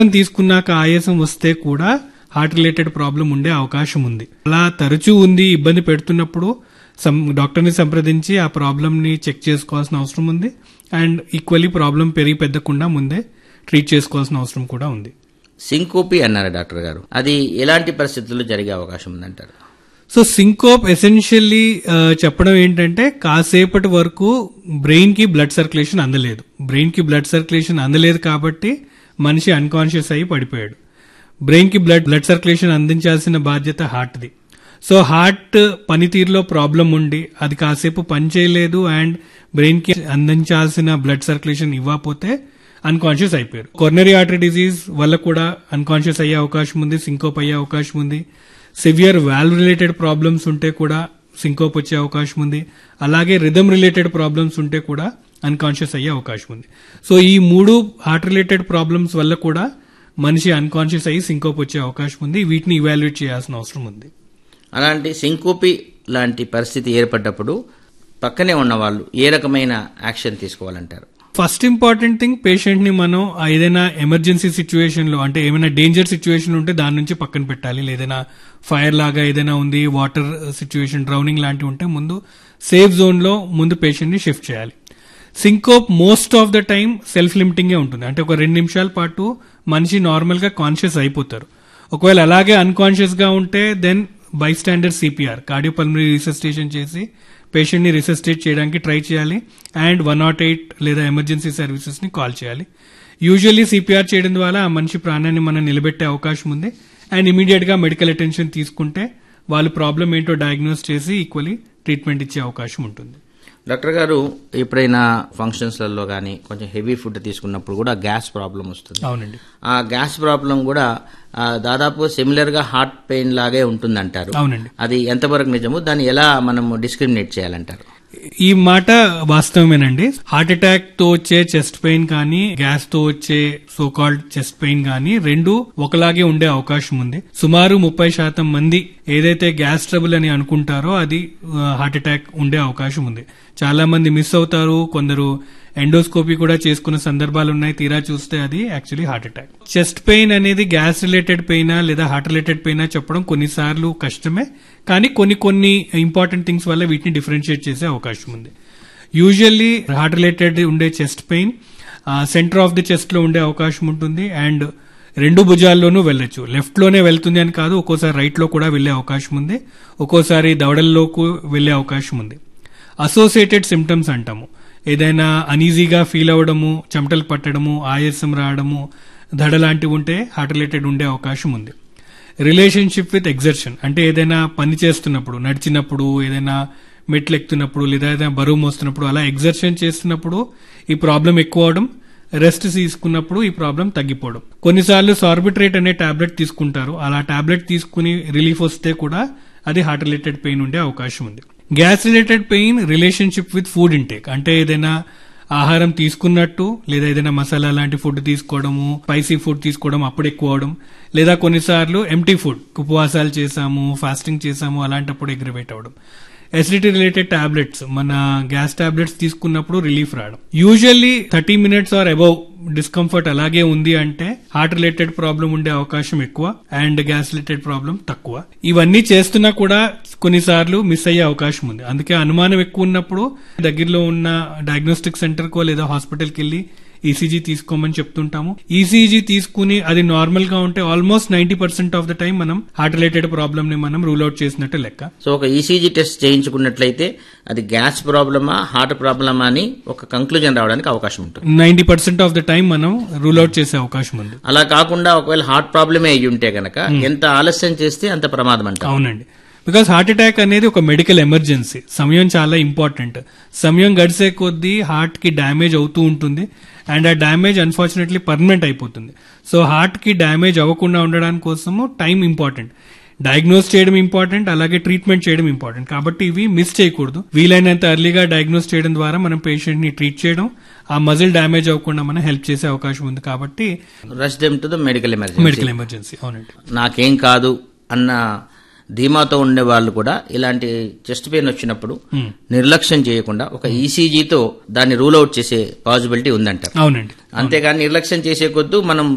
తీసుకున్నాక ఆయాసం వస్తే కూడా హార్ట్ రిలేటెడ్ ప్రాబ్లం ఉండే అవకాశం ఉంది అలా తరచూ ఉంది ఇబ్బంది పెడుతున్నప్పుడు సం- డాక్టర్ని సంప్రదించి ఆ ప్రాబ్లమ్ ని చెక్ చేసుకోవాల్సిన అవసరం ఉంది అండ్ ఈక్వల్లీ ప్రాబ్లం పెరిగి పెద్దకుండా ముందే ట్రీట్ చేసుకోవాల్సిన అవసరం కూడా ఉంది సింకోపి అన్నారు డాక్టర్ గారు అది ఎలాంటి పరిస్థితుల్లో జరిగే అవకాశం ఉందంటారు సో సింకోప్ ఎసెన్షియల్లీ చెప్పడం ఏంటంటే కాసేపటి వరకు బ్రెయిన్ కి బ్లడ్ సర్క్యులేషన్ అందలేదు బ్రెయిన్ కి బ్లడ్ సర్క్యులేషన్ అందలేదు కాబట్టి మనిషి అన్కాన్షియస్ అయ్యి పడిపోయాడు బ్రెయిన్ కి బ్లడ్ బ్లడ్ సర్క్యులేషన్ అందించాల్సిన బాధ్యత హార్ట్ ది సో హార్ట్ పనితీరులో ప్రాబ్లం ఉండి అది కాసేపు పని చేయలేదు అండ్ బ్రెయిన్ కి అందించాల్సిన బ్లడ్ సర్క్యులేషన్ ఇవ్వకపోతే అన్కాన్షియస్ అయిపోయారు కొర్నరీ ఆర్టరీ డిసీజ్ వల్ల కూడా అన్కాన్షియస్ అయ్యే అవకాశం ఉంది సింకోప్ అయ్యే అవకాశం ఉంది సివియర్ వాల్వ్ రిలేటెడ్ ప్రాబ్లమ్స్ ఉంటే కూడా సింకోప్ వచ్చే అవకాశం ఉంది అలాగే రిథమ్ రిలేటెడ్ ప్రాబ్లమ్స్ ఉంటే కూడా అన్కాన్షియస్ అయ్యే అవకాశం ఉంది సో ఈ మూడు హార్ట్ రిలేటెడ్ ప్రాబ్లమ్స్ వల్ల కూడా మనిషి అన్కాన్షియస్ అయ్యి సింకోప్ వచ్చే అవకాశం ఉంది వీటిని ఇవాల్యుయేట్ చేయాల్సిన అవసరం ఉంది అలాంటి సింకోపి లాంటి పరిస్థితి ఏర్పడ్డప్పుడు పక్కనే ఉన్న వాళ్ళు ఏ రకమైన యాక్షన్ తీసుకోవాలంటారు ఫస్ట్ ఇంపార్టెంట్ థింగ్ పేషెంట్ ని మనం ఆ ఏదైనా ఎమర్జెన్సీ సిచ్యువేషన్ లో అంటే ఏమైనా డేంజర్ సిచ్యువేషన్ ఉంటే దాని నుంచి పక్కన పెట్టాలి లేదైనా ఫైర్ లాగా ఏదైనా ఉంది వాటర్ సిచ్యువేషన్ డ్రౌనింగ్ లాంటివి ఉంటే ముందు సేఫ్ జోన్ లో ముందు పేషెంట్ ని షిఫ్ట్ చేయాలి syncope most of the time self లిమిటింగే ఉంటుంది అంటే ఒక రెండు నిమిషాల పాటు మనిషి నార్మల్ గా కాన్షియస్ అయిపోతారు ఒకవేళ అలాగే అన్కాన్షియస్ గా ఉంటే then bystander CPR cardiopulmonary resuscitation చేసి పేషెంట్ ని రిసెస్టేట్ చేయడానికి ట్రై చేయాలి అండ్ వన్ నాట్ ఎయిట్ లేదా ఎమర్జెన్సీ సర్వీసెస్ ని కాల్ చేయాలి యూజువల్లీ సిపిఆర్ చేయడం ద్వారా ఆ మనిషి ప్రాణాన్ని మనం నిలబెట్టే అవకాశం ఉంది అండ్ ఇమీడియట్ గా మెడికల్ అటెన్షన్ తీసుకుంటే వాళ్ళు ప్రాబ్లం ఏంటో డయాగ్నోస్ చేసి ఈక్వలీ ట్రీట్మెంట్ ఇచ్చే అవకాశం ఉంటుంది డాక్టర్ గారు ఎప్పుడైనా ఫంక్షన్స్లలో కానీ కొంచెం హెవీ ఫుడ్ తీసుకున్నప్పుడు కూడా గ్యాస్ ప్రాబ్లం వస్తుంది అవునండి ఆ గ్యాస్ ప్రాబ్లం కూడా ఆ, దాదాపు సిమిలర్ గా హార్ట్ పెయిన్ లాగే ఉంటుందంటారు అవునండి అది ఎంతవరకు నిజము దాన్ని ఎలా మనం డిస్క్రిమినేట్ చేయాలంటారు ఈ మాట వాస్తవమేనండి హార్ట్ అటాక్ తో వచ్చే చెస్ట్ పెయిన్ కానీ గ్యాస్ తో వచ్చే సో కాల్డ్ చెస్ట్ పెయిన్ కానీ రెండు ఒకలాగే ఉండే అవకాశం ఉంది సుమారు ముప్పై శాతం మంది ఏదైతే గ్యాస్ ట్రబుల్ అని అనుకుంటారో అది హార్ట్ అటాక్ ఉండే అవకాశం ఉంది చాలా మంది మిస్ అవుతారు కొందరు ఎండోస్కోపీ కూడా చేసుకున్న సందర్భాలు ఉన్నాయి తీరా చూస్తే అది actually heart attack chest pain అనేది గ్యాస్ రిలేటెడ్ పెయినా లేదా హార్ట్ రిలేటెడ్ పెయినా చెప్పడం కొన్నిసార్లు కష్టమే కానీ కొన్ని కొన్ని ఇంపార్టెంట్ థింగ్స్ వల్ల వీటిని డిఫరెన్షియేట్ చేసే అవకాశం ఉంది యూజువల్లీ హార్ట్ రిలేటెడ్ ఉండే chest pain centre of the chest లో ఉండే అవకాశం ఉంటుంది అండ్ రెండు భుజాల్లోనూ వెళ్ళొచ్చు లెఫ్ట్ లోనే వెళ్తుంది అని కాదు ఒక్కోసారి రైట్ లో కూడా వెళ్లే అవకాశం ఉంది ఒక్కోసారి దవడల్లోకి వెళ్లే అవకాశం ఉంది అసోసియేటెడ్ సిమ్టమ్స్ అంటాము ఏదైనా అనీజీగా ఫీల్ అవ్వడము చెమటలు పట్టడము ఆయాసం రావడము దడ లాంటివి ఉంటే హార్ట్ రిలేటెడ్ ఉండే అవకాశం ఉంది రిలేషన్షిప్ విత్ ఎగ్జర్షన్ అంటే ఏదైనా పని చేస్తున్నప్పుడు నడిచినప్పుడు ఏదైనా మెట్లు ఎక్కుతున్నప్పుడు లేదా ఏదైనా బరువు మోస్తున్నప్పుడు అలా ఎగ్జర్షన్ చేస్తున్నప్పుడు ఈ ప్రాబ్లం ఎక్కువ అవడం రెస్ట్ తీసుకున్నప్పుడు ఈ ప్రాబ్లం తగ్గిపోవడం కొన్నిసార్లు సార్బిట్రేట్ అనే టాబ్లెట్ తీసుకుంటారు అలా టాబ్లెట్ తీసుకుని రిలీఫ్ వస్తే కూడా అది హార్ట్ రిలేటెడ్ పెయిన్ ఉండే అవకాశం ఉంది gas related pain relationship with food intake అంటే ఏదైనా ఆహారం తీసుకున్నట్టు లేదా ఏదైనా మసాలా లాంటి ఫుడ్ తీసుకోవడము స్పైసీ ఫుడ్ తీసుకోవడం అప్పుడు ఎక్కువ అవడం లేదా కొన్నిసార్లు ఎంటీ ఫుడ్ ఉపవాసాలు చేసాము ఫాస్టింగ్ చేసాము అలాంటప్పుడు ఎగ్రివేట్ అవడం ఎసిడిటీ రిలేటెడ్ టాబ్లెట్స్ మన గ్యాస్ టాబ్లెట్స్ తీసుకున్నప్పుడు రిలీఫ్ రావడం usually thirty minutes or above discomfort అలాగే ఉంది అంటే హార్ట్ రిలేటెడ్ ప్రాబ్లం ఉండే అవకాశం ఎక్కువ అండ్ గ్యాస్ రిలేటెడ్ ప్రాబ్లం తక్కువ ఇవన్నీ చేస్తున్నా కూడా కొన్నిసార్లు మిస్ అయ్యే అవకాశం ఉంది అందుకే అనుమానం ఎక్కువ ఉన్నప్పుడు దగ్గరలో ఉన్న డయాగ్నోస్టిక్ సెంటర్ కో లేదా హాస్పిటల్కి వెళ్ళి ఈసీజీ తీసుకోమని చెప్తుంటాము ఈసీజీ తీసుకుని అది నార్మల్ గా ఉంటే almost ninety percent of the time మనం హార్ట్ రిలేటెడ్ ప్రాబ్లమ్ ని మనం రూల్ అవుట్ చేసినట్టు లెక్క సో ఒక ఈసీజీ టెస్ట్ చేయించుకున్నట్లయితే అది గ్యాస్ ప్రాబ్లమా హార్ట్ ప్రాబ్లమా అని ఒక కంక్లూజన్ రావడానికి అవకాశం ఉంటుంది ninety percent of the time మనం రూల్ అవుట్ చేసే అవకాశం ఉంది అలా కాకుండా ఒకవేళ హార్ట్ ప్రాబ్లమే అయ్యి ఉంటే గనక ఎంత ఆలస్యం చేస్తే అంత ప్రమాదం అంట అవునండి బికాస్ హార్ట్ అటాక్ అనేది ఒక మెడికల్ ఎమర్జెన్సీ సమయం చాలా ఇంపార్టెంట్ సమయం గడిసే కొద్దీ హార్ట్ కి డ్యామేజ్ అవుతూ ఉంటుంది అండ్ ఆ డ్యామేజ్ అన్ఫార్చునేట్లీ పర్మనెంట్ అయిపోతుంది సో హార్ట్ కి డ్యామేజ్ అవ్వకుండా ఉండడానికి కోసము టైం ఇంపార్టెంట్ డయాగ్నోస్ చేయడం ఇంపార్టెంట్ అలాగే ట్రీట్మెంట్ చేయడం ఇంపార్టెంట్ కాబట్టి ఇవి మిస్ చేయకూడదు వీలైనంత ఎర్లీగా డయాగ్నోస్ చేయడం ద్వారా మనం పేషెంట్ ని ట్రీట్ చేయడం ఆ మజిల్ డ్యామేజ్ అవ్వకుండా మనం హెల్ప్ చేసే అవకాశం ఉంది కాబట్టి rush them to the medical emergency medical emergency అవునండి నాకేం కాదు అన్న ధీమాతో ఉండే వాళ్ళు కూడా ఇలాంటి చెస్ట్ పెయిన్ వచ్చినప్పుడు నిర్లక్ష్యం చేయకుండా ఒక ఈసీజీతో దాన్ని రూల్ అవుట్ చేసే పాసిబిలిటీ ఉందంటారు అవునండి అంతేగాని నిర్లక్ష్యం చేసే కొద్దు మనం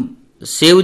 సేవ్